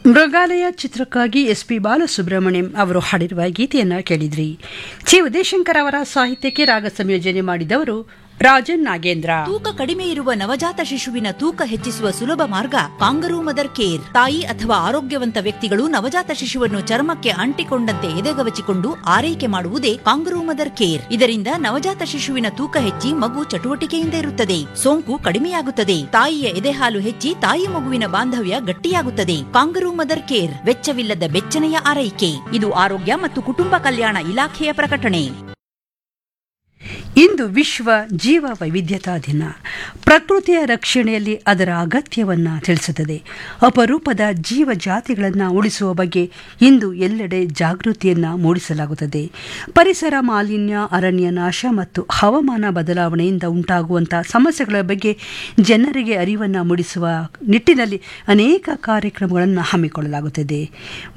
ಮೃಗಾಲಯ ಚಿತ್ರಕ್ಕಾಗಿ S P Balasubrahmanyam ಅವರು ಹಾಡಿರುವ ಗೀತೆಯನ್ನು ಕೇಳಿದ್ರಿ ಚಿ ಉದಯಶಂಕರ್ ಅವರ ಸಾಹಿತ್ಯಕ್ಕೆ ರಾಗ ಸಂಯೋಜನೆ ಮಾಡಿದವರು ರಾಜನ್ ನಾಗೇಂದ್ರ ತೂಕ ಕಡಿಮೆ ಇರುವ ನವಜಾತ ಶಿಶುವಿನ ತೂಕ ಹೆಚ್ಚಿಸುವ ಸುಲಭ ಮಾರ್ಗ ಕಾಂಗರೂ ಮದರ್ ಕೇರ್ ತಾಯಿ ಅಥವಾ ಆರೋಗ್ಯವಂತ ವ್ಯಕ್ತಿಗಳು ನವಜಾತ ಶಿಶುವನ್ನು ಚರ್ಮಕ್ಕೆ ಅಂಟಿಕೊಂಡಂತೆ ಎದೆಗವಚಿಕೊಂಡು ಆರೈಕೆ ಮಾಡುವುದೇ ಕಾಂಗರೂ ಮದರ್ ಕೇರ್ ಇದರಿಂದ ನವಜಾತ ಶಿಶುವಿನ ತೂಕ ಹೆಚ್ಚಿ ಮಗು ಚಟುವಟಿಕೆಯಿಂದ ಇರುತ್ತದೆ ಸೋಂಕು ಕಡಿಮೆಯಾಗುತ್ತದೆ ತಾಯಿಯ ಎದೆಹಾಲು ಹೆಚ್ಚಿ ತಾಯಿ ಮಗುವಿನ ಬಾಂಧವ್ಯ ಗಟ್ಟಿಯಾಗುತ್ತದೆ ಕಾಂಗರೂ ಮದರ್ ಕೇರ್ ವೆಚ್ಚವಿಲ್ಲದ ಬೆಚ್ಚನೆಯ ಆರೈಕೆ ಇದು ಆರೋಗ್ಯ ಮತ್ತು ಕುಟುಂಬ ಕಲ್ಯಾಣ ಇಲಾಖೆಯ ಪ್ರಕಟಣೆ ಇಂದು ವಿಶ್ವ ಜೀವ ವೈವಿಧ್ಯತಾ ದಿನ ಪ್ರಕೃತಿಯ ರಕ್ಷಣೆಯಲ್ಲಿ ಅದರ ಅಗತ್ಯವನ್ನು ತಿಳಿಸುತ್ತದೆ ಅಪರೂಪದ ಜೀವ ಜಾತಿಗಳನ್ನು ಉಳಿಸುವ ಬಗ್ಗೆ ಇಂದು ಎಲ್ಲೆಡೆ ಜಾಗೃತಿಯನ್ನು ಮೂಡಿಸಲಾಗುತ್ತದೆ ಪರಿಸರ ಮಾಲಿನ್ಯ ಅರಣ್ಯ ನಾಶ ಮತ್ತು ಹವಾಮಾನ ಬದಲಾವಣೆಯಿಂದ ಉಂಟಾಗುವಂಥ ಸಮಸ್ಯೆಗಳ ಬಗ್ಗೆ ಜನರಿಗೆ ಅರಿವನ್ನು ಮೂಡಿಸುವ ನಿಟ್ಟಿನಲ್ಲಿ ಅನೇಕ ಕಾರ್ಯಕ್ರಮಗಳನ್ನು ಹಮ್ಮಿಕೊಳ್ಳಲಾಗುತ್ತದೆ